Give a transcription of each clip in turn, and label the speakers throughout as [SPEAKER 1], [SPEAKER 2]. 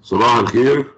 [SPEAKER 1] صباح الخير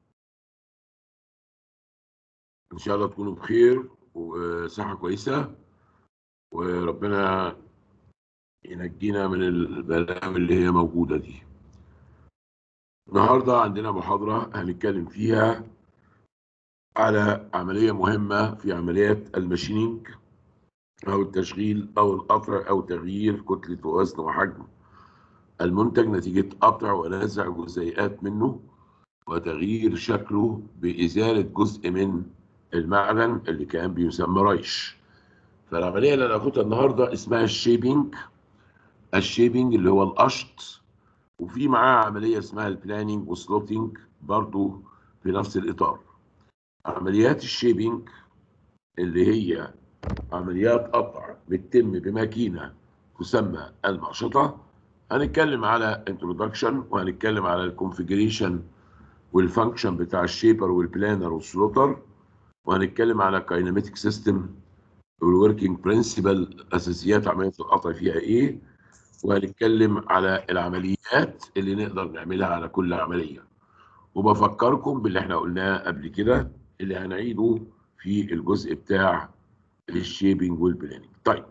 [SPEAKER 1] ان شاء الله تكونوا بخير وصحة كويسة وربنا ينجينا من البلاوي اللي هي موجودة دي النهاردة عندنا محاضرة هنتكلم فيها على عملية مهمة في عمليات الماشينينج أو التشغيل أو القطع أو تغيير كتلة ووزن وحجم المنتج نتيجة قطع ونزع جزيئات منه وتغيير شكله بإزالة جزء من المعدن اللي كان بيسمى ريش فالعملية اللي هناخدها النهاردة اسمها الشيبينج الشيبينج اللي هو القشط وفي معاه عملية اسمها البلانينج وسلوتينج برضو في نفس الإطار عمليات الشيبينج اللي هي عمليات قطع بتتم بماكينة تسمى المقشطة هنتكلم على انترودكشن وهنتكلم على الكونفيجريشن والفانكشن بتاع الشيبر والبلانر والسلوتر وهنتكلم على كايناميتيك سيستم والوركينج برنسبل اساسيات عمليه القطع فيها ايه وهنتكلم على العمليات اللي نقدر نعملها على كل عمليه وبفكركم باللي احنا قلناه قبل كده اللي هنعيده في الجزء بتاع الشيبنج والبلاننج طيب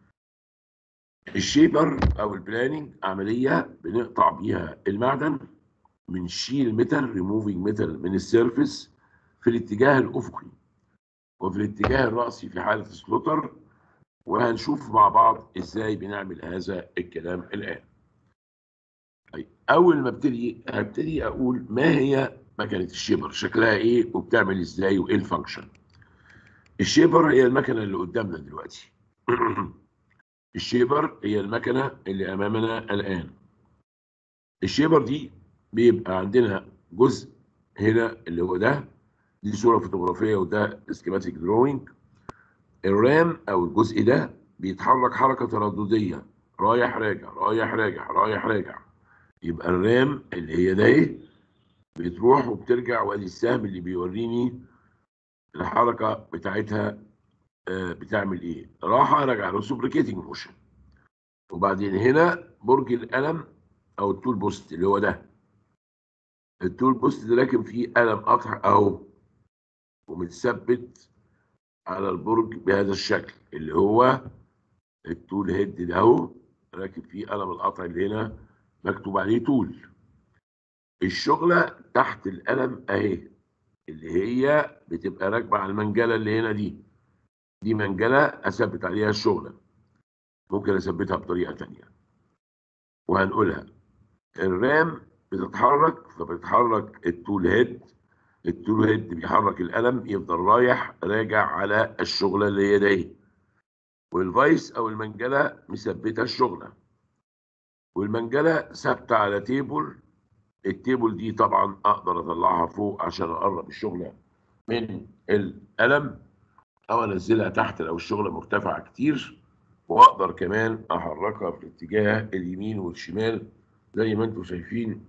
[SPEAKER 1] الشيبر او البلاننج عمليه بنقطع بيها المعدن بنشيل ميتال ريموفينج ميتال من السيرفيس في الاتجاه الافقي وفي الاتجاه الرأسي في حالة سلوتر وهنشوف مع بعض ازاي بنعمل هذا الكلام الآن. طيب أول ما ابتدي هبتدي أقول ما هي مكنة الشيبر شكلها إيه وبتعمل إزاي وإيه الفانكشن. الشيبر هي المكنة اللي قدامنا دلوقتي. الشيبر هي المكنة اللي أمامنا الآن. الشيبر دي بيبقى عندنا جزء هنا اللي هو ده دي صوره فوتوغرافيه وده سكيماتيك دروينج الرام او الجزء ده بيتحرك حركه تردديه رايح راجع رايح راجع رايح راجع يبقى الرام اللي هي ده ايه بتروح وبترجع وادي السهم اللي بيوريني الحركه بتاعتها آه بتعمل ايه راحه راجع ريسبريكيتنج موشن وبعدين هنا برج القلم او التول بوست اللي هو ده التول بوست ده راكب فيه قلم قطع اهو ومتثبت على البرج بهذا الشكل اللي هو التول هيد ده اهو راكب فيه قلم القطع اللي هنا مكتوب عليه تول الشغلة تحت القلم اهي اللي هي بتبقى راكبة على المنجلة اللي هنا دي دي منجلة اثبت عليها الشغلة ممكن اثبتها بطريقة تانية وهنقولها الرام بتتحرك فبتتحرك التول هيد التول هيد بيحرك القلم يفضل رايح راجع على الشغله اللي هي دي والفايس او المنجله مثبته الشغله والمنجله ثابته على تيبل التيبل دي طبعا اقدر اطلعها فوق عشان اقرب الشغله من القلم او انزلها تحت لو الشغله مرتفعه كتير واقدر كمان احركها في الاتجاه اليمين والشمال زي ما انتم شايفين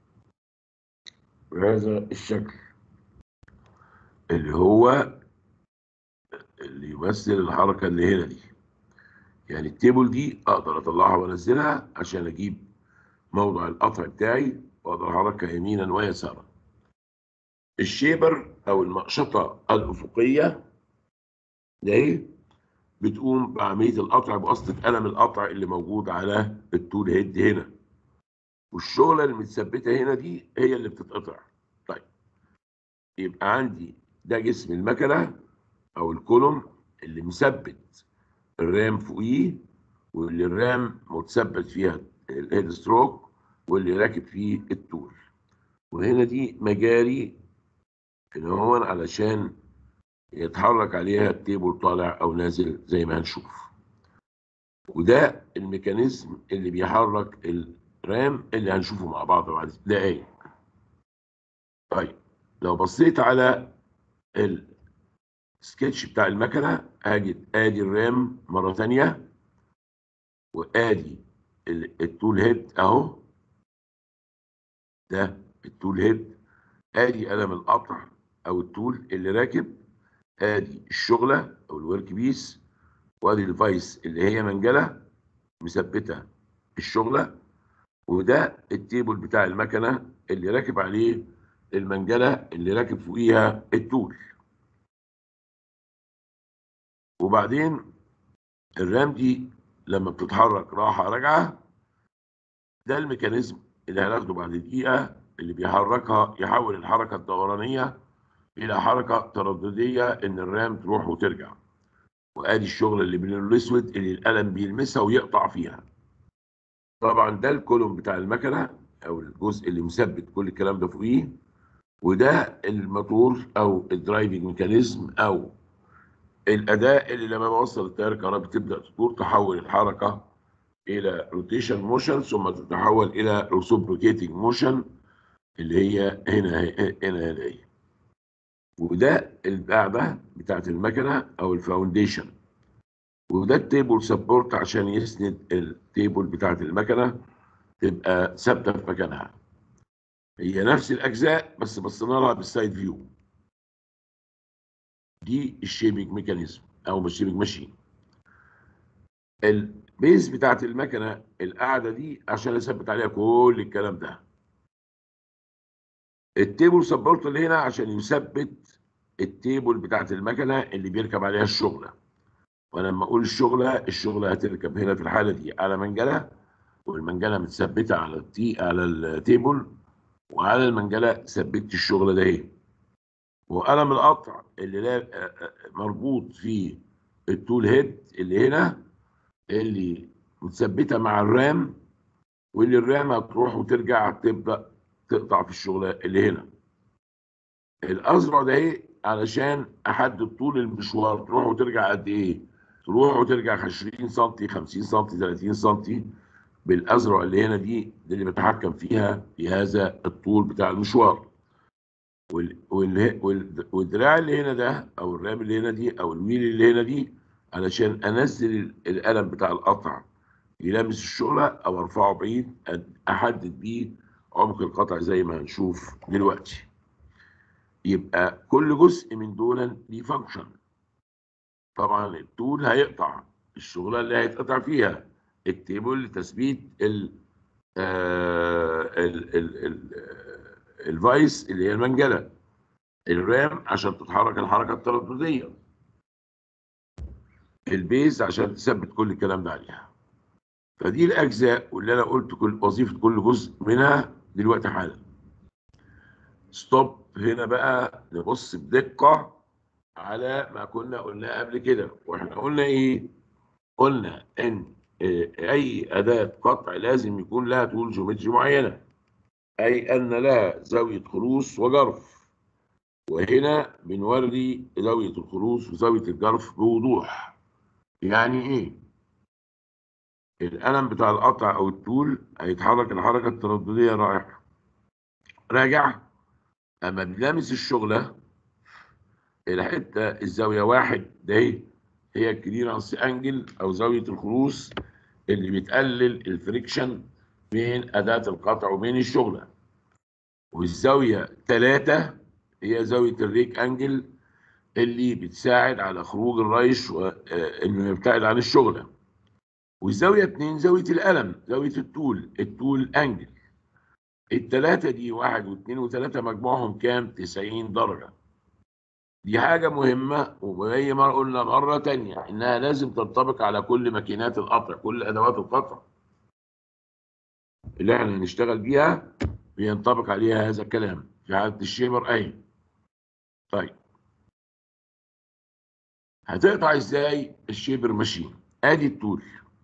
[SPEAKER 1] بهذا الشكل اللي هو اللي يمثل الحركة اللي هنا دي يعني التيبل دي اقدر اطلعها وانزلها عشان اجيب موضع القطع بتاعي واقدر احركها يمينا ويسارا الشيبر او المقشطة الافقية ده بتقوم بعملية القطع بواسطة قلم القطع اللي موجود على التول هيد هنا والشغلة اللي متثبتة هنا دي هي اللي بتتقطع طيب يبقى عندي ده جسم المكنة أو الكولوم اللي مثبت الرام فوقيه واللي الرام متثبت فيها الهيد ستروك واللي راكب فيه التول وهنا دي مجاري هنا هو علشان يتحرك عليها التيبل طالع أو نازل زي ما هنشوف وده الميكانيزم اللي بيحرك الرام اللي هنشوفه مع بعض بعد دقايق طيب لو بصيت على السكتش بتاع المكنه هاجي ادي الرام مره ثانيه وادي التول هيد اهو ده التول هيد ادي قلم القطع او التول اللي راكب ادي الشغله او الورك بيس وادي الفايس اللي هي منجله مثبته الشغله وده التيبل بتاع المكنه اللي راكب عليه المنجله اللي راكب فوقيها التول وبعدين الرام دي لما بتتحرك راحه راجعه ده الميكانيزم اللي هناخده بعد دقيقه اللي بيحركها يحول الحركه الدورانيه الى حركه تردديه ان الرام تروح وترجع وادي الشغل اللي باللون الاسود اللي القلم بيلمسها ويقطع فيها طبعا ده الكولوم بتاع المكنه او الجزء اللي مثبت كل الكلام ده فوقيه وده الموتور او الدرايفنج ميكانيزم او الاداء اللي لما بوصل التيار الكهربي تبدا تدور تحول الحركه الى روتيشن موشن ثم تتحول الى ريسبروكيتنج موشن اللي هي هنا هنا هنا هي وده القاعده بتاعت المكنه او الفاونديشن وده التيبل سبورت عشان يسند التيبل بتاعت المكنه تبقى ثابته في مكانها هي نفس الاجزاء بس بصينا لها بالسايد فيو دي الشيبنج ميكانيزم او الشيبنج ماشين البيز بتاعت المكنه القاعده دي عشان اثبت عليها كل الكلام ده التيبل سبورت اللي هنا عشان يثبت التيبل بتاعت المكنه اللي بيركب عليها الشغله ولما اقول الشغله الشغله هتركب هنا في الحاله دي على منجله والمنجله متثبته على التي على التيبل وعلى المنجله ثبت الشغله ده اهي وقلم القطع اللي لا مربوط في التول هيد اللي هنا اللي متثبته مع الرام واللي الرام هتروح وترجع تبدا تقطع في الشغله اللي هنا الازرع ده ايه علشان احدد طول المشوار تروح وترجع قد ايه تروح وترجع 20 سم 50 سم 30 سم بالازرع اللي هنا دي, دي اللي بتحكم فيها في هذا الطول بتاع المشوار وال وال وال والدراع اللي هنا ده او الرام اللي هنا دي او الويل اللي هنا دي علشان انزل القلم بتاع القطع يلامس الشغله او ارفعه بعيد احدد بيه عمق القطع زي ما هنشوف دلوقتي يبقى كل جزء من دول ليه فانكشن طبعا التول هيقطع الشغله اللي هيتقطع فيها التيبل لتثبيت ال ال ال ال الفايس اللي هي المنجله الرام عشان تتحرك الحركه التردديه البيز عشان تثبت كل الكلام ده عليها فدي الاجزاء واللي انا قلت كل وظيفه كل جزء منها دلوقتي حالا ستوب هنا بقى نبص بدقه على ما كنا قلناه قبل كده واحنا قلنا ايه قلنا ان اي اداه قطع لازم يكون لها طول جيومتري معينه اي ان لها زاويه خروص وجرف وهنا بنوري زاويه الخروص وزاويه الجرف بوضوح يعني ايه القلم بتاع القطع او الطول هيتحرك الحركه التردديه رايح راجع اما بنلامس الشغله الحته الزاويه واحد ده هي الكليرنس انجل او زاويه الخروص اللي بتقلل الفريكشن بين اداه القطع وبين الشغله والزاويه ثلاثة هي زاويه الريك انجل اللي بتساعد على خروج الريش اللي بيبتعد عن الشغله والزاويه اتنين زاويه القلم زاويه الطول الطول انجل التلاتة دي واحد واثنين وثلاثة مجموعهم كام؟ 90 درجة. دي حاجة مهمة وزي ما قلنا مرة تانية إنها لازم تنطبق على كل ماكينات القطع، كل أدوات القطع. اللي إحنا هنشتغل بيها بينطبق عليها هذا الكلام في حالة الشيبر أهي. طيب. هتقطع إزاي الشيبر ماشين؟ آدي الطول.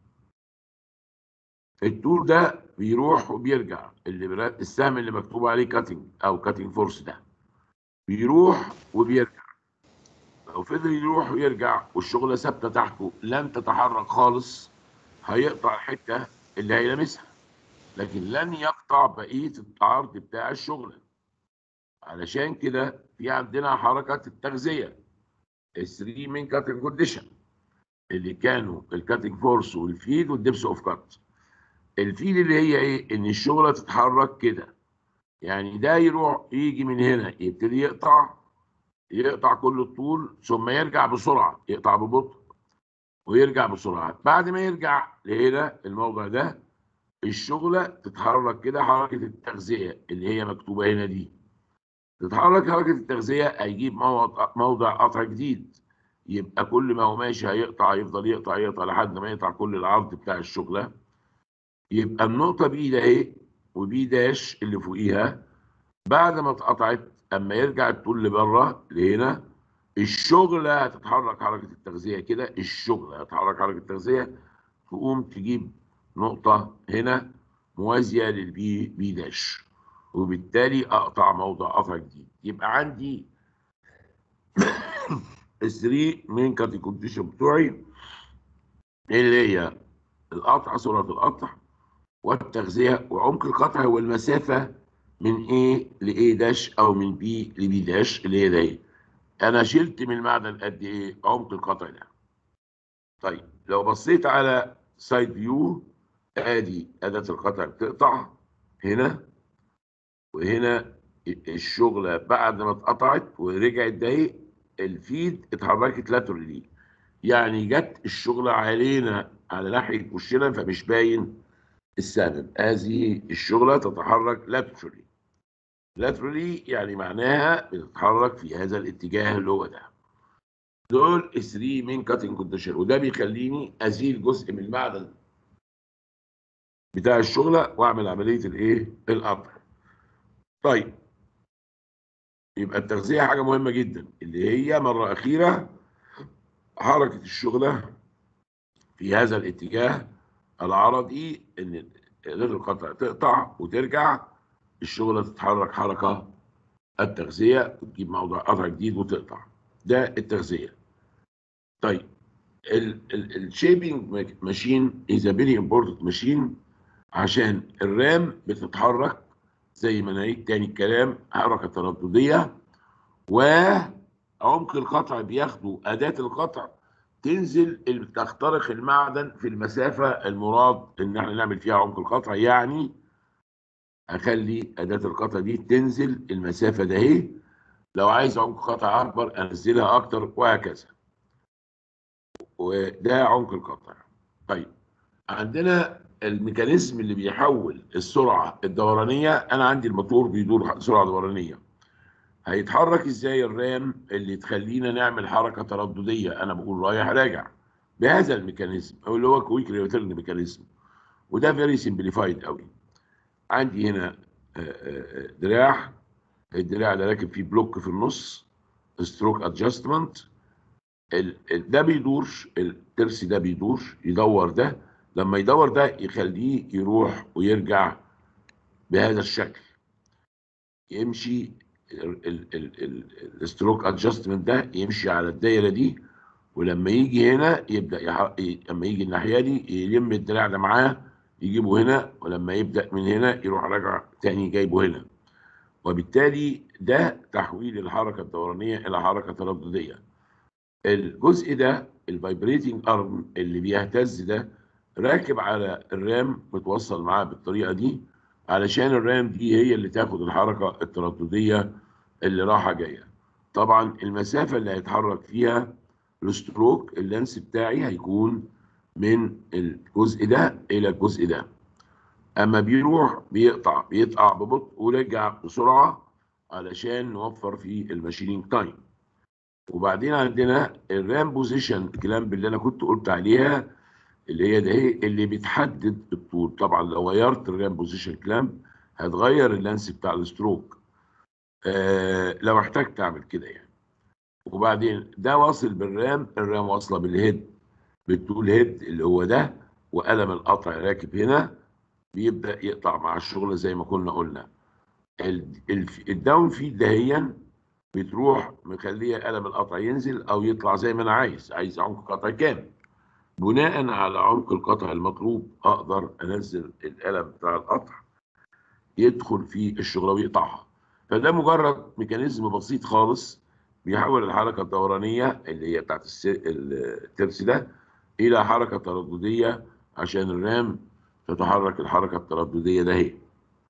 [SPEAKER 1] الطول ده بيروح وبيرجع اللي السهم اللي مكتوب عليه كاتنج او كاتنج فورس ده بيروح وبيرجع لو فضل يروح ويرجع والشغله ثابته تحته لن تتحرك خالص هيقطع الحته اللي هيلامسها لكن لن يقطع بقيه العرض بتاع الشغله علشان كده في عندنا حركه التغذيه الثري مين كاتنج كونديشن اللي كانوا الكاتنج فورس والفيد والدبس اوف كات الفيل اللي هي ايه ان الشغله تتحرك كده يعني ده يروح يجي من هنا يبتدي يقطع يقطع كل الطول ثم يرجع بسرعه يقطع ببطء ويرجع بسرعه بعد ما يرجع لهنا الموضع ده الشغلة تتحرك كده حركة التغذية اللي هي مكتوبة هنا دي تتحرك حركة التغذية هيجيب موضع, موضع قطع جديد يبقى كل ما هو ماشي هيقطع يفضل يقطع يقطع لحد ما يقطع كل العرض بتاع الشغلة يبقى النقطة بي ده ايه وبي داش اللي فوقيها بعد ما اتقطعت اما يرجع الطول لبره لهنا الشغلة هتتحرك حركة التغذية كده الشغلة هتتحرك حركة التغذية تقوم تجيب نقطة هنا موازية للبي بي داش وبالتالي اقطع موضع قطع جديد يبقى عندي الثري مين كاتيجوريشن بتوعي اللي هي القطع سرعة القطع والتغذية وعمق القطع والمسافة من A ل A داش أو من B ل B داش اللي هي ده أنا شلت من المعدن قد إيه عمق القطع ده طيب لو بصيت على سايد فيو ادي اداه القطع بتقطع هنا وهنا الشغله بعد ما اتقطعت ورجعت ده الفيد اتحركت لاترالي يعني جت الشغله علينا على ناحيه وشنا فمش باين السبب هذه الشغله تتحرك لاترالي لاترالي يعني معناها بتتحرك في هذا الاتجاه اللي هو ده دول 3 مين كاتنج كونديشن وده بيخليني ازيل جزء من المعدن بتاع الشغله واعمل عمليه الايه القطع طيب يبقى التغذيه حاجه مهمه جدا اللي هي مره اخيره حركه الشغله في هذا الاتجاه العرضي ان غير القطع تقطع وترجع الشغله تتحرك حركه التغذيه وتجيب موضوع قطع جديد وتقطع ده التغذيه طيب الشيبنج ماشين از فيري امبورتنت ماشين عشان الرام بتتحرك زي ما نعيد تاني الكلام حركه تردديه وعمق القطع بياخدوا اداه القطع تنزل تخترق المعدن في المسافه المراد ان احنا نعمل فيها عمق القطع يعني اخلي اداه القطع دي تنزل المسافه ده اهي لو عايز عمق قطع اكبر انزلها اكتر وهكذا وده عمق القطع طيب عندنا الميكانيزم اللي بيحول السرعه الدورانيه انا عندي الموتور بيدور سرعه دورانيه هيتحرك ازاي الرام اللي تخلينا نعمل حركه تردديه انا بقول رايح راجع بهذا الميكانيزم او اللي هو كويك ريتيرن ميكانيزم وده فيري سمبليفايد قوي عندي هنا دراع الدراع ده راكب فيه بلوك في النص ستروك ادجستمنت ده بيدور الترس ده بيدور يدور ده لما يدور ده يخليه يروح ويرجع بهذا الشكل يمشي الستروك ادجستمنت ده يمشي على الدايره دي ولما يجي هنا يبدا يح... لما يجي الناحيه دي يلم الدراع ده معاه يجيبه هنا ولما يبدا من هنا يروح راجع تاني جايبه هنا وبالتالي ده تحويل الحركه الدورانيه الى حركه تردديه الجزء ده الفايبريتنج ارم اللي بيهتز ده راكب على الرام متوصل معاه بالطريقه دي علشان الرام دي هي اللي تاخد الحركه التردديه اللي رايحه جايه طبعا المسافه اللي هيتحرك فيها الستروك اللانس بتاعي هيكون من الجزء ده الى الجزء ده اما بيروح بيقطع بيقطع ببطء ورجع بسرعه علشان نوفر في الماشينينج تايم وبعدين عندنا الرام بوزيشن كلامب اللي انا كنت قلت عليها اللي هي ده هي اللي بتحدد الطول طبعا لو غيرت الرام بوزيشن كلامب هتغير اللانس بتاع الستروك آه لو احتجت اعمل كده يعني وبعدين ده واصل بالرام الرام واصله بالهيد بالتول هيد اللي هو ده وقلم القطع راكب هنا بيبدا يقطع مع الشغل زي ما كنا قلنا الداون فيد دهيا بتروح مخليه قلم القطع ينزل او يطلع زي ما انا عايز عايز عمق قطع كام بناء على عمق القطع المطلوب اقدر انزل القلم بتاع القطع يدخل في الشغله ويقطعها فده مجرد ميكانيزم بسيط خالص بيحول الحركه الدورانيه اللي هي بتاعت الترس ده الى حركه تردديه عشان الرام تتحرك الحركه التردديه ده هي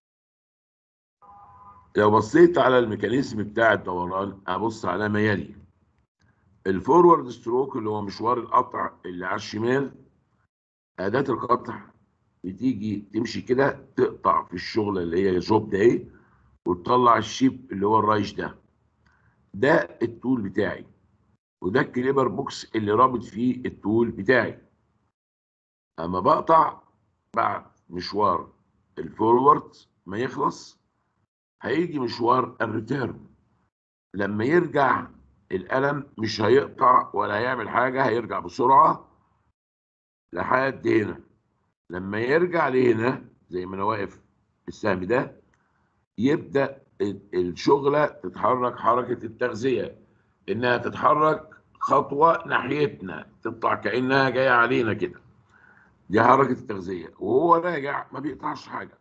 [SPEAKER 1] لو بصيت على الميكانيزم بتاع الدوران ابص على ما يلي الفورورد ستروك اللي هو مشوار القطع اللي على الشمال اداه القطع بتيجي تمشي كده تقطع في الشغله اللي هي جوب ده ايه وتطلع الشيب اللي هو الرايش ده ده التول بتاعي وده الكليبر بوكس اللي رابط فيه التول بتاعي اما بقطع بعد مشوار الفورورد ما يخلص هيجي مشوار الريتيرن لما يرجع القلم مش هيقطع ولا هيعمل حاجة هيرجع بسرعة لحد هنا لما يرجع لهنا زي ما انا واقف السهم ده يبدأ الشغلة تتحرك حركة التغذية انها تتحرك خطوة ناحيتنا تطلع كأنها جاية علينا كده دي حركة التغذية وهو راجع ما بيقطعش حاجة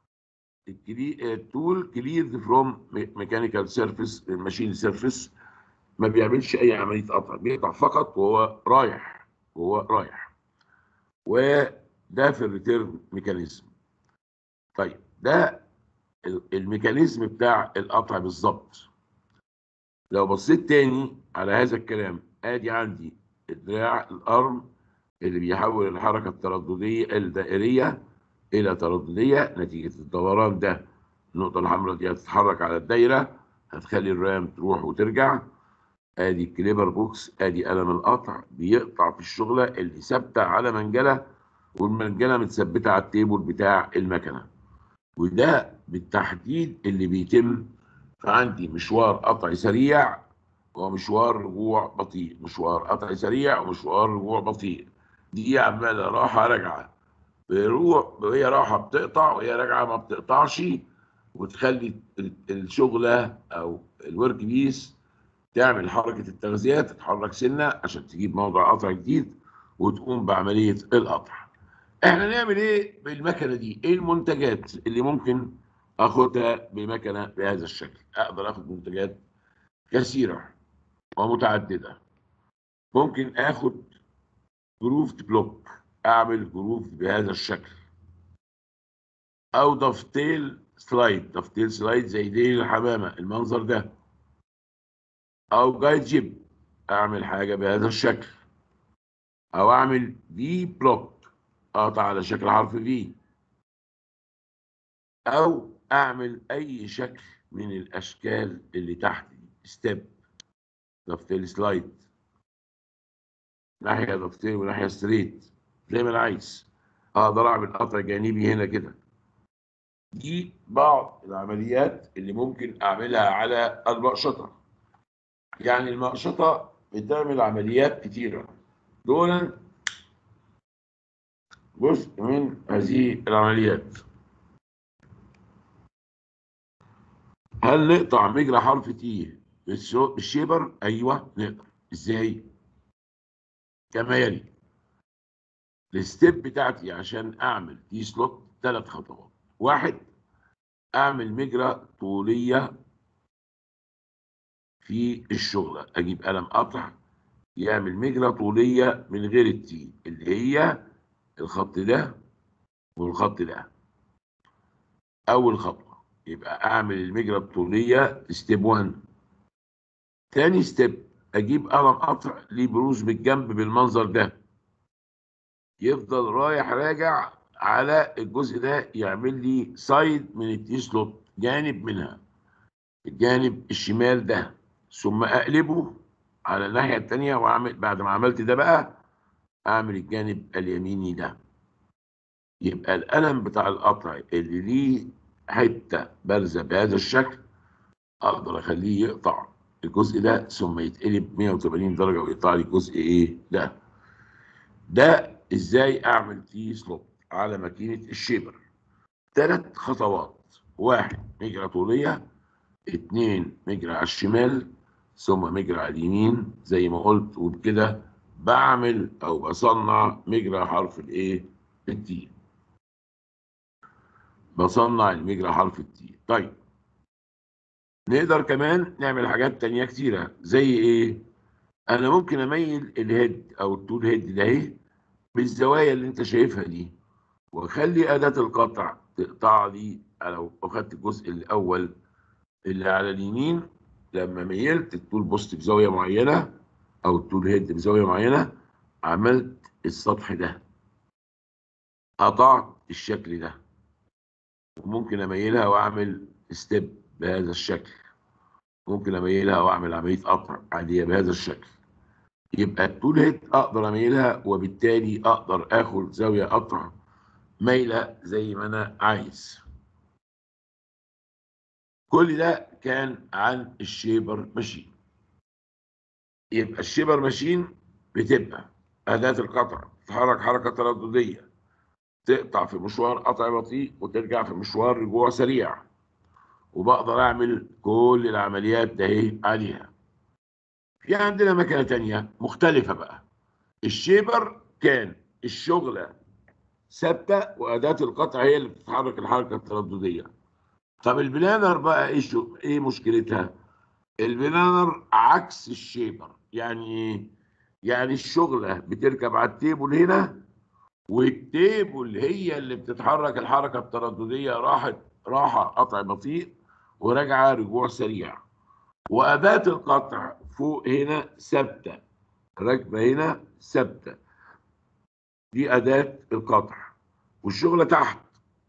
[SPEAKER 1] التول كليرد فروم ميكانيكال سيرفيس ماشين سيرفيس ما بيعملش اي عمليه قطع بيقطع فقط وهو رايح وهو رايح وده في الريتيرن ميكانيزم طيب ده الميكانيزم بتاع القطع بالظبط لو بصيت تاني على هذا الكلام ادي عندي الدراع الارم اللي بيحول الحركه التردديه الدائريه الى تردديه نتيجه الدوران ده النقطه الحمراء دي هتتحرك على الدايره هتخلي الرام تروح وترجع ادي الكليبر بوكس ادي قلم القطع بيقطع في الشغله اللي ثابته على منجله والمنجله متثبته على التيبل بتاع المكنه وده بالتحديد اللي بيتم فعندي مشوار قطع سريع ومشوار رجوع بطيء مشوار قطع سريع ومشوار رجوع بطيء دي عماله راحه راجعه بيروح وهي راحه بتقطع وهي راجعه ما بتقطعش وتخلي الشغله او الورك بيس تعمل حركه التغذيه تتحرك سنه عشان تجيب موضع قطع جديد وتقوم بعمليه القطع. احنا نعمل ايه بالمكنه دي؟ ايه المنتجات اللي ممكن اخدها بمكنه بهذا الشكل؟ اقدر اخد منتجات كثيره ومتعدده. ممكن اخد جروفد بلوك اعمل جروف بهذا الشكل او دفتيل سلايد دفتيل سلايد زي ديل الحمامه المنظر ده او جايد جيب اعمل حاجه بهذا الشكل او اعمل في بلوك اقطع على شكل حرف في او اعمل اي شكل من الاشكال اللي تحت دي ستيب دفتيل سلايد ناحيه دفتيل وناحيه ستريت زي ما انا عايز اقدر اعمل قطع جانبي هنا كده دي بعض العمليات اللي ممكن اعملها على المقشطه يعني المقشطه بتعمل عمليات كتيره دول جزء من هذه العمليات هل نقطع مجرى حرف تي بالشيبر ايوه نقدر ازاي كما يلي الستيب بتاعتي عشان اعمل تي سلوت ثلاث خطوات واحد اعمل مجرى طوليه في الشغله اجيب قلم قطع يعمل مجرى طوليه من غير التي اللي هي الخط ده والخط ده اول خطوه يبقى اعمل المجرى الطوليه ستيب 1 تاني ستيب اجيب قلم قطع ليه بروز بالجنب بالمنظر ده يفضل رايح راجع على الجزء ده يعمل لي سايد من التي سلوت جانب منها الجانب الشمال ده ثم اقلبه على الناحيه الثانيه واعمل بعد ما عملت ده بقى اعمل الجانب اليميني ده يبقى القلم بتاع القطع اللي ليه حته بارزه بهذا الشكل اقدر اخليه يقطع الجزء ده ثم يتقلب 180 درجه ويقطع لي الجزء ايه ده ده ازاي اعمل تي سلوت على ماكينه الشيبر ثلاث خطوات واحد مجرى طوليه اتنين مجرى على الشمال ثم مجرى على اليمين زي ما قلت وبكده بعمل او بصنع مجرى حرف الايه التي بصنع المجرى حرف التي طيب نقدر كمان نعمل حاجات تانية كتيرة زي ايه انا ممكن اميل الهيد او التول هيد ده اهي بالزوايا اللي انت شايفها دي واخلي اداة القطع تقطع لي لو اخدت الجزء الاول اللي على اليمين لما ميلت التول بوست بزاوية معينة او التول هيد بزاوية معينة عملت السطح ده قطعت الشكل ده وممكن اميلها واعمل ستيب بهذا الشكل ممكن اميلها واعمل عمليه قطع عاديه بهذا الشكل يبقى التول هيد اقدر اميلها وبالتالي اقدر اخد زاويه قطع مايله زي ما انا عايز كل ده كان عن الشيبر ماشين يبقى الشيبر ماشين بتبقى أداة القطع تتحرك حركة ترددية تقطع في مشوار قطع بطيء وترجع في مشوار رجوع سريع وبقدر أعمل كل العمليات ده عليها في عندنا مكنة تانية مختلفة بقى الشيبر كان الشغلة ثابتة وأداة القطع هي اللي بتتحرك الحركة الترددية طب البلانر بقى ايه شو ايه مشكلتها؟ البلانر عكس الشيبر يعني ايه؟ يعني الشغله بتركب على التيبل هنا والتيبل هي اللي بتتحرك الحركه التردديه راحت راحه قطع بطيء وراجعه رجوع سريع واداه القطع فوق هنا ثابته راكبه هنا ثابته دي اداه القطع والشغله تحت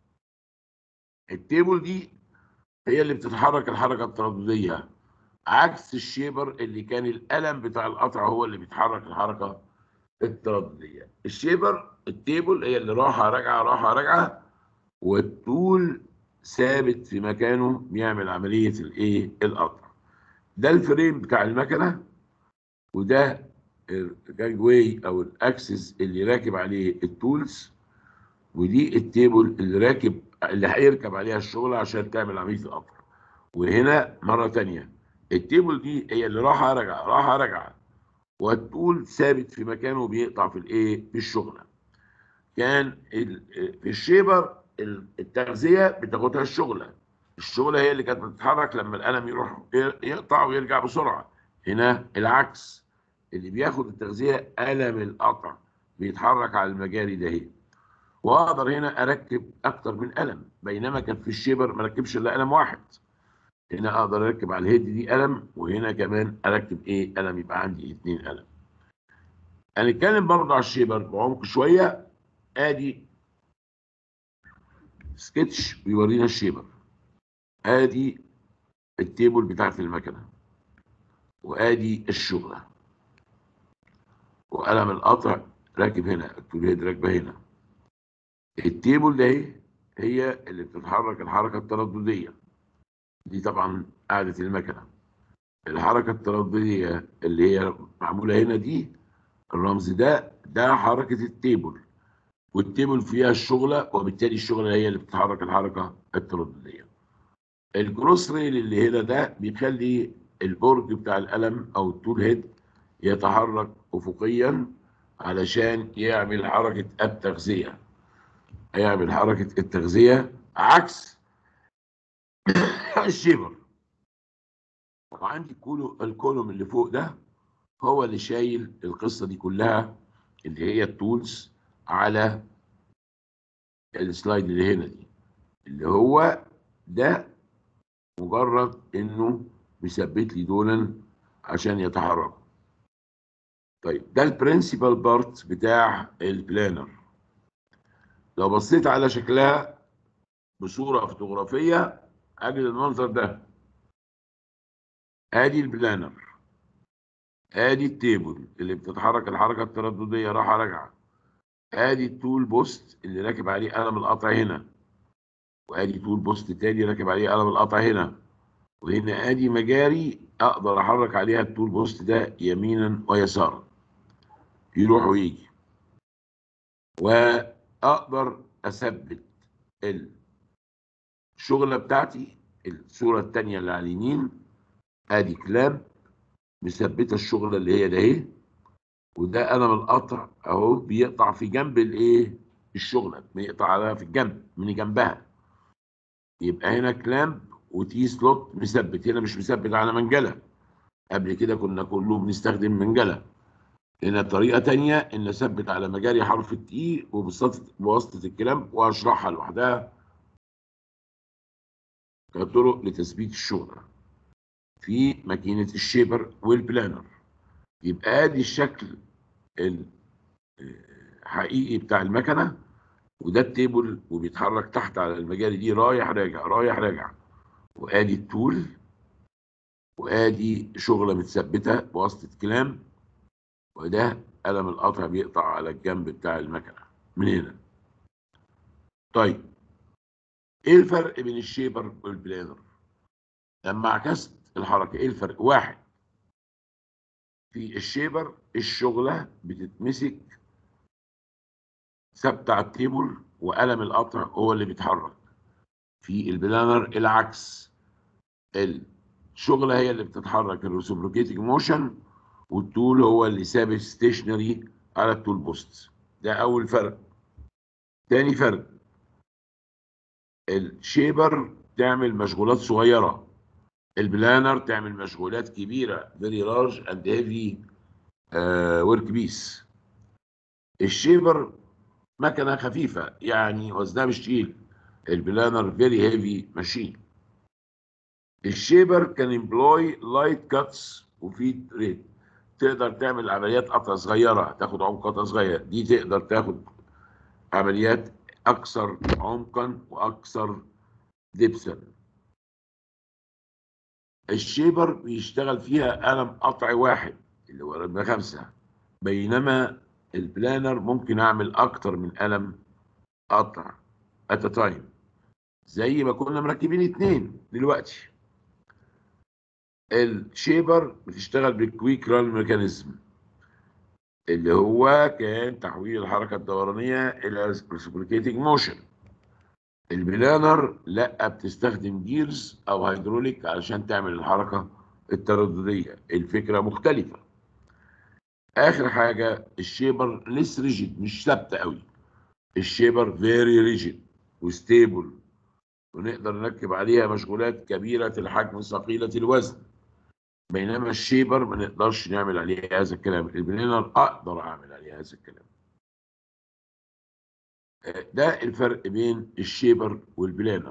[SPEAKER 1] التيبل دي هي اللي بتتحرك الحركه التردديه عكس الشيبر اللي كان القلم بتاع القطع هو اللي بيتحرك الحركه التردديه الشيبر التيبل هي اللي راحه راجعه راحه راجعه والطول ثابت في مكانه بيعمل عمليه الايه القطع ده الفريم بتاع المكنه وده الجانج واي او الاكسس اللي راكب عليه التولز ودي التيبل اللي راكب اللي هيركب عليها الشغل عشان تعمل عمليه القطع وهنا مره ثانيه التيبل دي هي اللي راحه راجعه راحه راجعه والطول ثابت في مكانه بيقطع في الايه في الشغله كان في الشيبر التغذيه بتاخدها الشغله الشغله هي اللي كانت بتتحرك لما القلم يروح يقطع ويرجع بسرعه هنا العكس اللي بياخد التغذيه قلم القطع بيتحرك على المجاري ده هي واقدر هنا اركب اكتر من قلم بينما كان في الشيبر ما ركبش الا قلم واحد هنا اقدر اركب على الهيد دي قلم وهنا كمان اركب ايه قلم يبقى عندي اثنين قلم هنتكلم برضه على الشيبر بعمق شويه ادي سكتش بيورينا الشيبر ادي التيبل بتاعت المكنه وادي الشغله وقلم القطع راكب هنا التول هيد راكبه هنا التيبل ده هي اللي بتتحرك الحركه التردديه دي طبعا قاعده المكنه الحركه التردديه اللي هي معموله هنا دي الرمز ده ده حركه التيبل والتيبل فيها الشغله وبالتالي الشغله هي اللي بتتحرك الحركه التردديه الكروس ريل اللي هنا ده بيخلي البورد بتاع القلم او التول هيد يتحرك افقيا علشان يعمل حركه التغذيه هيعمل حركه التغذيه عكس الشيبر وعندي كولو الكولوم اللي فوق ده هو اللي شايل القصه دي كلها اللي هي التولز على السلايد اللي هنا دي اللي هو ده مجرد انه بيثبت لي دولا عشان يتحركوا طيب ده البرنسبل بارت بتاع البلانر لو بصيت على شكلها بصوره فوتوغرافيه اجد المنظر ده ادي البلانر ادي التيبل اللي بتتحرك الحركه التردديه راحه راجعه ادي التول بوست اللي راكب عليه قلم القطع هنا وادي تول بوست تاني راكب عليه قلم القطع هنا وهنا ادي مجاري اقدر احرك عليها التول بوست ده يمينا ويسارا يروح ويجي واقدر اثبت الشغله بتاعتي الصوره الثانيه اللي على اليمين ادي كلاب مثبته الشغله اللي هي ده اهي وده قلم القطع اهو بيقطع في جنب الايه الشغله بيقطع عليها في الجنب من جنبها يبقى هنا كلامب وتي سلوت مثبت هنا مش مثبت على منجله قبل كده كنا كله بنستخدم منجله هنا طريقه تانية ان اثبت على مجاري حرف التي وبواسطه الكلامب واشرحها لوحدها كطرق لتثبيت الشغله في ماكينه الشيبر والبلانر يبقى ادي الشكل الحقيقي بتاع المكنه وده التيبل وبيتحرك تحت على المجاري دي رايح راجع رايح راجع وادي التول وادي شغله متثبته بواسطه كلام وده قلم القطع بيقطع على الجنب بتاع المكنه من هنا طيب ايه الفرق بين الشيبر والبلانر لما عكست الحركه ايه الفرق واحد في الشيبر الشغله بتتمسك ثابته على التيبل وقلم القطع هو اللي بيتحرك في البلانر العكس الشغله هي اللي بتتحرك الريسبروكيتنج موشن والتول هو اللي ثابت ستيشنري على التول بوست ده اول فرق تاني فرق الشيبر تعمل مشغولات صغيره البلانر تعمل مشغولات كبيره فيري لارج اند هيفي ورك بيس الشيبر مكنه خفيفه يعني وزنها مش تقيل البلانر فيري هيفي ماشين الشيبر كان امبلوي لايت كاتس وفيد ريت تقدر تعمل عمليات قطع صغيره تاخد عمق قطع صغير دي تقدر تاخد عمليات اكثر عمقا واكثر دبسا الشيبر بيشتغل فيها قلم قطع واحد اللي هو رقم خمسة بينما البلانر ممكن اعمل اكتر من قلم قطع ات تايم زي ما كنا مركبين اتنين دلوقتي الشيبر بتشتغل بالكويك ران ميكانيزم اللي هو كان تحويل الحركه الدورانيه الى ريسبريكيتنج موشن البلانر لا بتستخدم جيرز او هيدروليك علشان تعمل الحركه التردديه الفكره مختلفه اخر حاجه الشيبر ليس ريجيد مش ثابته قوي الشيبر فيري ريجيد وستيبل ونقدر نركب عليها مشغولات كبيره الحجم ثقيله الوزن بينما الشيبر ما نقدرش نعمل عليه هذا الكلام البلانر اقدر اعمل عليه هذا الكلام ده الفرق بين الشيبر والبلانر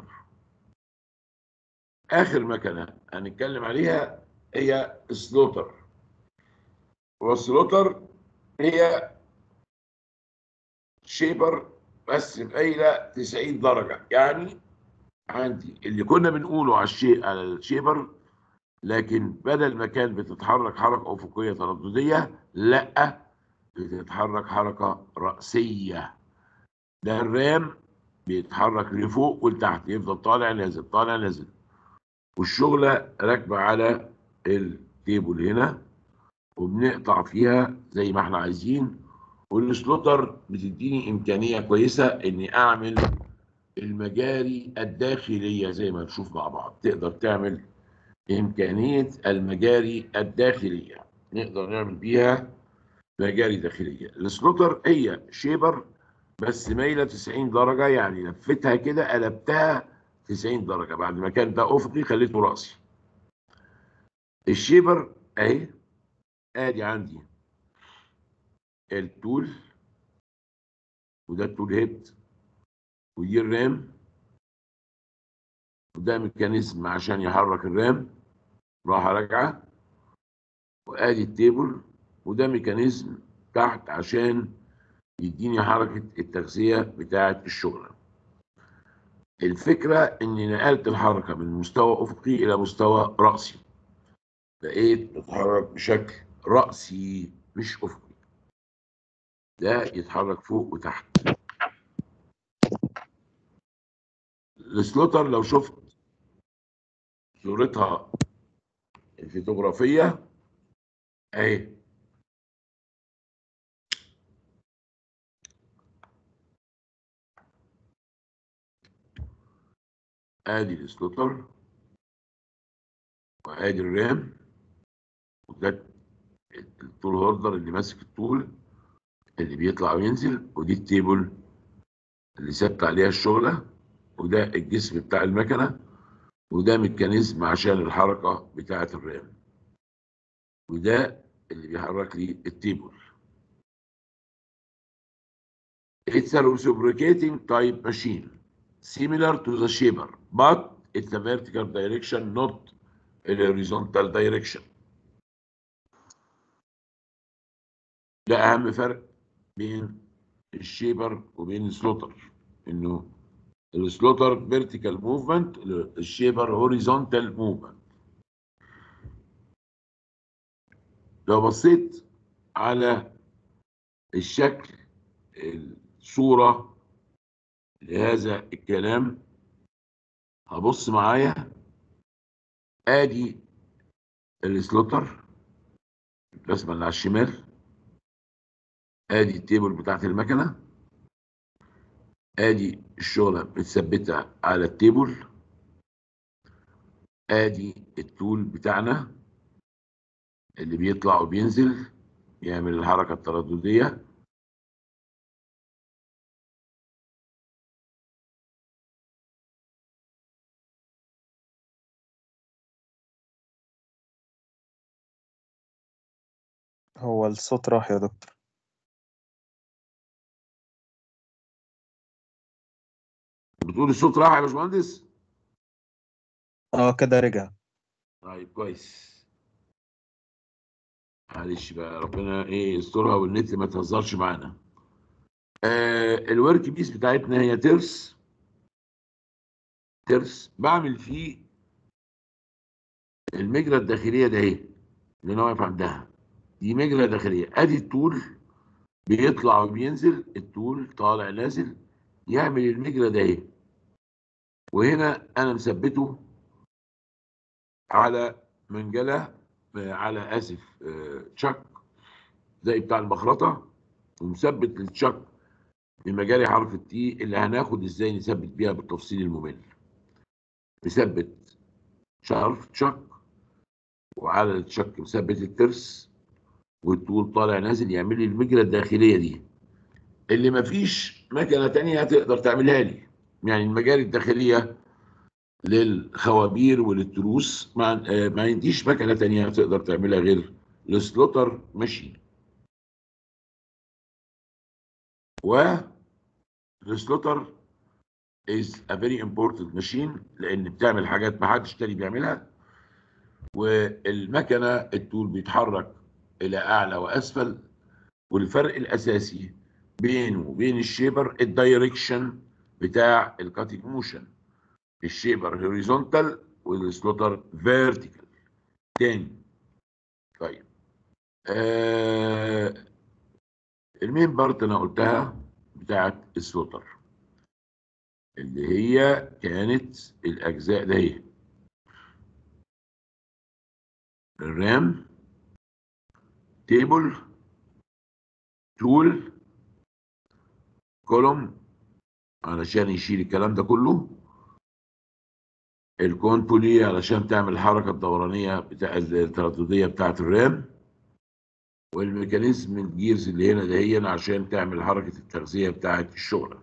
[SPEAKER 1] اخر مكنه هنتكلم عليها هي سلوتر والسلوتر هي شيبر بس مقايله 90 درجه يعني عندي اللي كنا بنقوله على الشيء على الشيبر لكن بدل ما كان بتتحرك حركه افقيه تردديه لا بتتحرك حركه راسيه ده الرام بيتحرك لفوق ولتحت يفضل طالع نازل طالع نازل والشغله راكبه على التيبل هنا وبنقطع فيها زي ما احنا عايزين والسلوتر بتديني امكانيه كويسه اني اعمل المجاري الداخليه زي ما نشوف مع بعض تقدر تعمل امكانيه المجاري الداخليه نقدر نعمل بيها مجاري داخليه السلوتر هي شيبر بس مايله 90 درجه يعني لفتها كده قلبتها 90 درجه بعد ما كان ده افقي خليته راسي الشيبر اهي ادي عندي التول وده التول هيد ودي الرام وده ميكانيزم عشان يحرك الرام راحه راجعه وادي التيبل وده ميكانيزم تحت عشان يديني حركه التغذيه بتاعه الشغله الفكره اني نقلت الحركه من مستوى افقي الى مستوى راسي بقيت بتحرك بشكل راسي مش افقي ده يتحرك فوق وتحت السلوتر لو شفت صورتها الفوتوغرافية اهي ادي السلوتر وادي الرام وده الطول هوردر اللي ماسك الطول اللي بيطلع وينزل ودي التيبل اللي ثابت عليها الشغله وده الجسم بتاع المكنه وده ميكانيزم عشان الحركه بتاعه الرام وده اللي بيحرك لي التيبل It's a reciprocating type machine similar to the shaper but it's a vertical direction not a horizontal direction ده أهم فرق بين الشيبر وبين السلوتر انه السلوتر فيرتيكال موفمنت الشيبر هوريزونتال موفمنت لو بصيت على الشكل الصورة لهذا الكلام هبص معايا ادي السلوتر الرسمة اللي على الشمال ادي التيبل بتاعت المكنة ادي الشغلة متثبتة على التيبل ادي التول بتاعنا اللي بيطلع وبينزل يعمل الحركة الترددية
[SPEAKER 2] هو الصوت راح يا دكتور
[SPEAKER 1] بتقول الصوت راح يا باشمهندس
[SPEAKER 2] اه كده رجع
[SPEAKER 1] طيب كويس معلش بقى ربنا ايه يسترها والنت ما تهزرش معانا آه الورك بيس بتاعتنا هي ترس ترس بعمل فيه المجرى الداخليه ده اهي اللي انا واقف عندها دي مجرى داخليه ادي الطول بيطلع وبينزل الطول طالع نازل يعمل المجرى ده اهي وهنا انا مثبته على منجله على اسف تشك زي بتاع المخرطه ومثبت التشك بمجاري حرف التي اللي هناخد ازاي نثبت بيها بالتفصيل الممل مثبت شرف تشك وعلى التشك مثبت الترس والطول طالع نازل يعمل لي المجرى الداخليه دي اللي مفيش مكنه تانية هتقدر تعملها لي يعني المجاري الداخليه للخوابير وللتروس ما ما عنديش مكنه تانية تقدر تعملها غير السلوتر ماشين و السلوتر is a very important machine لان بتعمل حاجات ما حدش تاني بيعملها والمكنه التول بيتحرك الى اعلى واسفل والفرق الاساسي بينه وبين الشيبر الدايركشن بتاع الكاتنج موشن الشيبر هوريزونتال والسلوتر فيرتيكال تاني طيب آه المين بارت انا قلتها بتاعت السلوتر اللي هي كانت الاجزاء ده هي الرام تيبل تول كولوم علشان يشيل الكلام ده كله الكونتولي علشان تعمل الحركه الدورانيه بتاع التردديه بتاعه الرام والميكانيزم الجيرز اللي هنا دهيا عشان تعمل حركه التغذيه بتاعه الشغله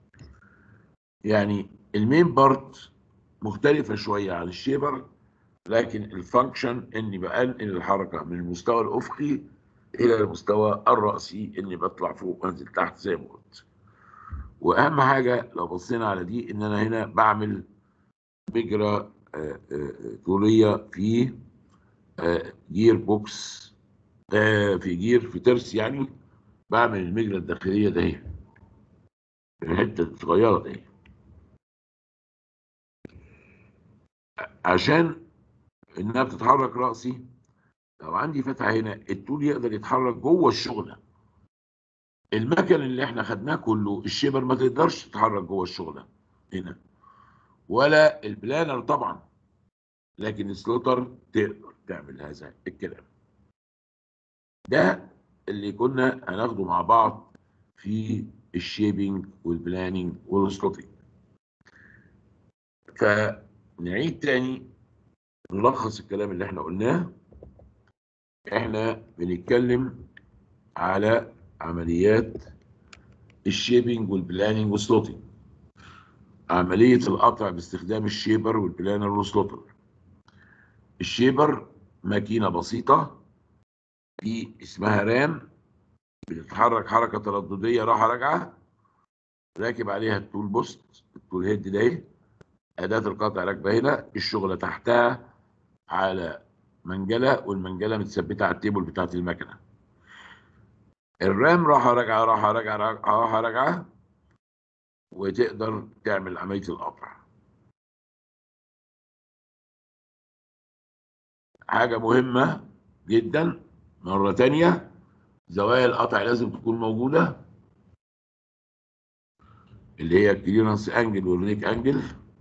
[SPEAKER 1] يعني المين بارت مختلفه شويه عن الشيبر لكن الفانكشن اني بنقل الحركه من المستوى الافقي الى المستوى الراسي اني بطلع فوق وانزل تحت زي ما قلت واهم حاجه لو بصينا على دي ان انا هنا بعمل مجرى طوليه في جير بوكس في جير في ترس يعني بعمل المجرى الداخليه ده اهي الحته الصغيره دي عشان انها بتتحرك راسي لو عندي فتحه هنا الطول يقدر يتحرك جوه الشغله المكن اللي احنا خدناه كله الشيبر ما تقدرش تتحرك جوه الشغله هنا ولا البلانر طبعا لكن السلوتر تقدر تعمل هذا الكلام ده اللي كنا هناخده مع بعض في الشيبينج والبلاننج والسلوتنج فنعيد تاني نلخص الكلام اللي احنا قلناه احنا بنتكلم على عمليات الشيبينج والبلاننج والسلوتنج عملية القطع باستخدام الشيبر والبلانر والسلوتر الشيبر ماكينة بسيطة دي اسمها رام بتتحرك حركة ترددية راحة راجعة راكب عليها التول بوست التول هيد ده أداة القطع راكبة هنا الشغلة تحتها على منجلة والمنجلة متثبتة على التيبل بتاعت المكنة الرام راحة راجعة راحة راجعة راحة راجعة وتقدر تعمل عملية القطع حاجة مهمة جدا مرة تانية زوايا القطع لازم تكون موجودة اللي هي الكليرنس انجل والريك انجل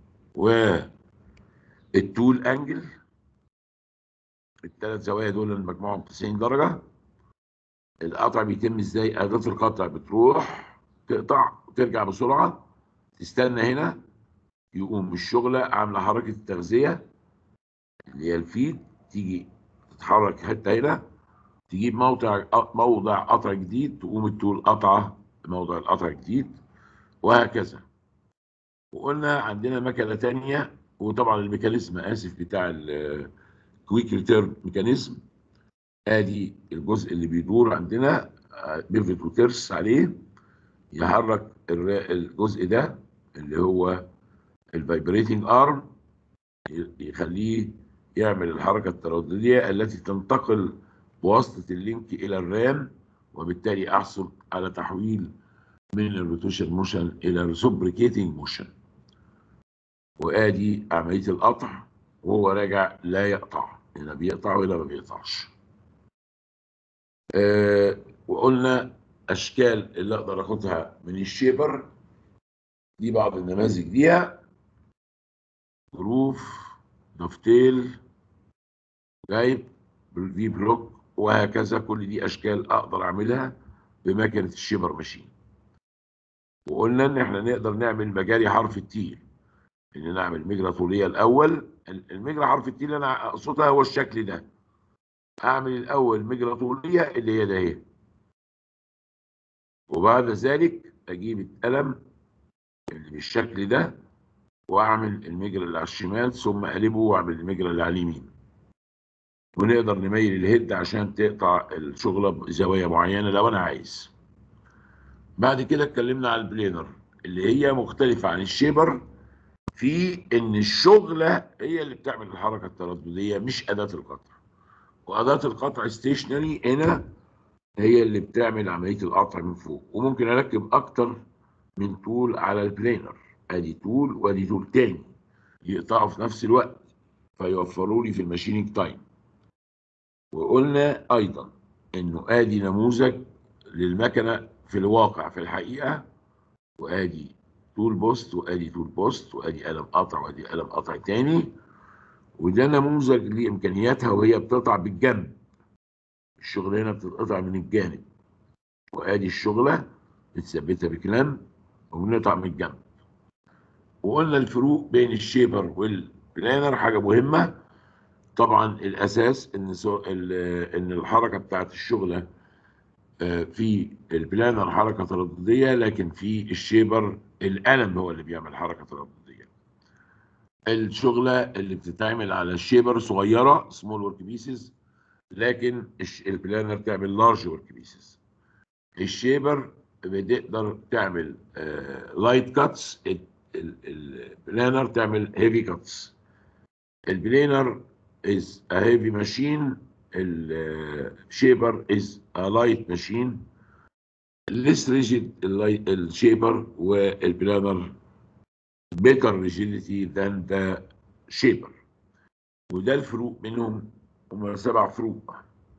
[SPEAKER 1] والتول انجل الثلاث زوايا دول اللي مجموعهم 90 درجة القطع بيتم ازاي أداة القطع بتروح تقطع وترجع بسرعة تستنى هنا يقوم الشغلة عاملة حركة التغذية اللي هي الفيد تيجي تتحرك حتة هنا تجيب موضع موضع قطع جديد تقوم التول قطعة موضع القطع جديد وهكذا وقلنا عندنا مكنة تانية وطبعا الميكانيزم آسف بتاع الكويك ريتيرن ميكانيزم ادي الجزء اللي بيدور عندنا بيفت وترس عليه يحرك الر- الجزء ده اللي هو الفايبريتنج ارم يخليه يعمل الحركة الترددية التي تنتقل بواسطة اللينك إلى الرام وبالتالي أحصل على تحويل من الروتيشن موشن إلى ريسبريكيتنج موشن وآدي عملية القطع وهو راجع لا يقطع هنا بيقطع وهنا ما بيقطعش آه وقلنا أشكال اللي أقدر أخدها من الشيبر دي بعض النماذج ليها جروف دفتيل جايب في بلوك وهكذا كل دي اشكال اقدر اعملها بمكنه الشيبر ماشين وقلنا ان احنا نقدر نعمل مجاري حرف التي ان نعمل مجرى طوليه الاول المجرى حرف التي اللي انا اقصدها هو الشكل ده اعمل الاول مجرى طوليه اللي هي ده اهي وبعد ذلك اجيب القلم اللي بالشكل ده واعمل المجرى اللي على الشمال ثم اقلبه واعمل المجرى اللي على اليمين ونقدر نميل الهيد عشان تقطع الشغله بزوايا معينه لو انا عايز بعد كده اتكلمنا على البلينر اللي هي مختلفه عن الشيبر في ان الشغله هي اللي بتعمل الحركه التردديه مش اداه القطع واداه القطع ستيشنري هنا هي اللي بتعمل عمليه القطع من فوق وممكن اركب اكتر من طول على البلينر ادي طول وادي طول تاني يقطعوا في نفس الوقت فيوفروا لي في الماشينينج تايم وقلنا ايضا انه ادي نموذج للمكنه في الواقع في الحقيقه وادي طول بوست وادي طول بوست وادي قلم قطع وادي قلم قطع تاني وده نموذج لامكانياتها وهي بتقطع بالجنب الشغله هنا بتتقطع من الجانب وادي الشغله متثبته بكلام وبنقطع من الجنب وقلنا الفروق بين الشيبر والبلانر حاجه مهمه طبعا الاساس ان سو... ان الحركه بتاعت الشغله في البلانر حركه تردديه لكن في الشيبر القلم هو اللي بيعمل حركه تردديه الشغله اللي بتتعمل على الشيبر صغيره سمول ورك بيسز لكن البلانر تعمل لارج ورك بيسز الشيبر بتقدر تعمل لايت كاتس البلانر تعمل هيفي كاتس البلانر is a heavy machine الشيبر is a light machine less rigid الشيبر والبلانر better rigidity than the shaper وده الفروق بينهم هم سبع فروق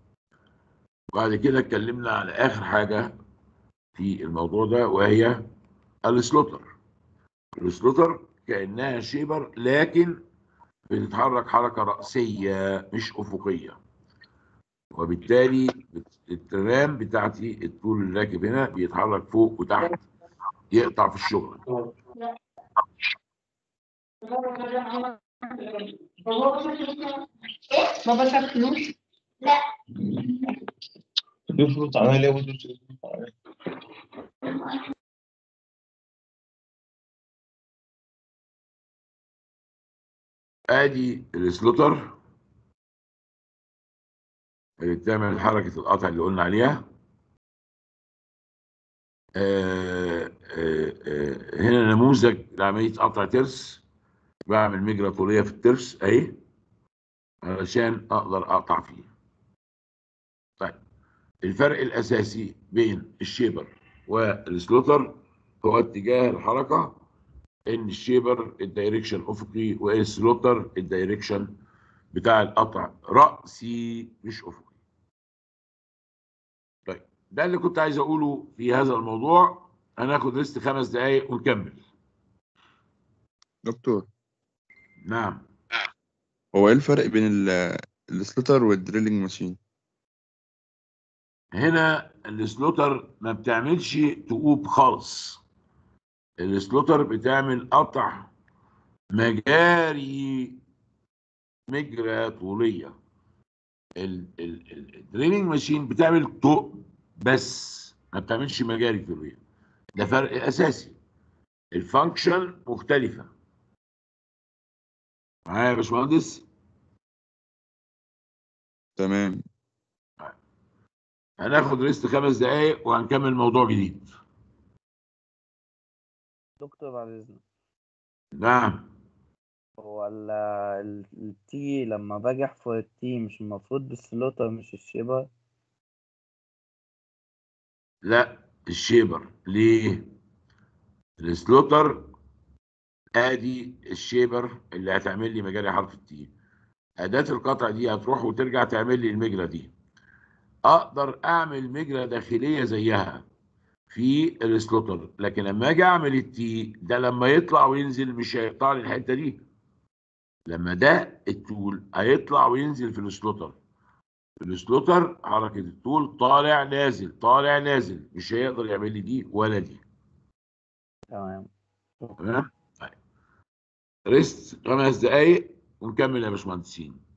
[SPEAKER 1] وبعد كده اتكلمنا على اخر حاجه في الموضوع ده وهي السلوتر السلوتر كانها شيبر لكن بتتحرك حركة رأسية مش أفقية وبالتالي الترام بتاعتي الطول الراكب هنا بيتحرك فوق وتحت يقطع في الشغل
[SPEAKER 3] بابا خد فلوس
[SPEAKER 2] له فلوس عمال ياخد
[SPEAKER 1] ادي السلوتر اللي بتعمل حركة القطع اللي قلنا عليها آه آه آه هنا نموذج لعملية قطع ترس بعمل مجرى طولية في الترس اهي علشان اقدر اقطع فيه طيب الفرق الاساسي بين الشيبر والسلوتر هو اتجاه الحركه ان الشيبر الدايركشن افقي والسلوتر الدايركشن بتاع القطع راسي مش افقي طيب ده اللي كنت عايز اقوله في هذا الموضوع هناخد ريست خمس دقايق ونكمل
[SPEAKER 3] دكتور
[SPEAKER 1] نعم
[SPEAKER 3] هو ايه الفرق بين ال- السلوتر والدريلينج ماشين
[SPEAKER 1] هنا السلوتر ما بتعملش تقوب خالص السلوتر بتعمل قطع مجاري مجرى طولية ال- ال- ال- الدريلينج ماشين بتعمل طوق بس ما بتعملش مجاري طولية ده فرق أساسي الفانكشن مختلفة معايا يا باشمهندس
[SPEAKER 3] تمام
[SPEAKER 1] هناخد ريست خمس دقايق وهنكمل موضوع جديد
[SPEAKER 4] دكتور بعد إذنك
[SPEAKER 1] نعم
[SPEAKER 4] هو ال ال- التي لما باجي أحفر التي مش المفروض بالسلوتر مش الشيبر
[SPEAKER 1] لا الشيبر ليه السلوتر ادي الشيبر اللي هتعمل لي مجاري حرف التي اداه القطع دي هتروح وترجع تعمل لي المجرى دي اقدر اعمل مجرى داخليه زيها في السلوتر لكن لما اجي اعمل التي ده لما يطلع وينزل مش هيقطع لي الحته دي لما ده التول هيطلع وينزل في السلوتر في السلوتر حركه التول طالع نازل طالع نازل مش هيقدر يعمل لي دي ولا دي
[SPEAKER 4] تمام
[SPEAKER 1] تمام طيب ريست خمس دقايق ونكمل يا باشمهندسين